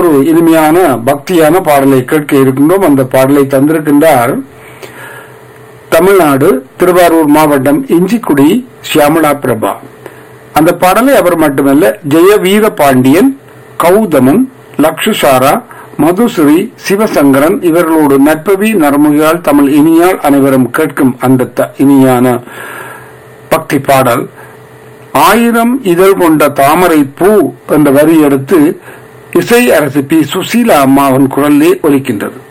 இனிமையான பக்தியான பாடலை கேட்க இருக்கின்றோம் அந்த பாடலை தந்திருக்கின்றார் தமிழ்நாடு திருவாரூர் மாவட்டம் இஞ்சிக்குடி சியாமலா பிரபா அந்த பாடலை அவர் மட்டுமல்ல ஜெய வீர பாண்டியன் கௌதமன் லக்ஷுசாரா மதுஸ்ரீ சிவசங்கரன் இவர்களோடு நட்பவி நரமுகியால் தமிழ் இனியால் அனைவரும் கேட்கும் அந்த த- இனியான பக்தி பாடல் ஆயிரம் இதழ் கொண்ட தாமரை பூ என்ற வரி எடுத்து இசை அரசு பி சுசீலா அம்மாவின் குரலிலே ஒலிக்கின்றது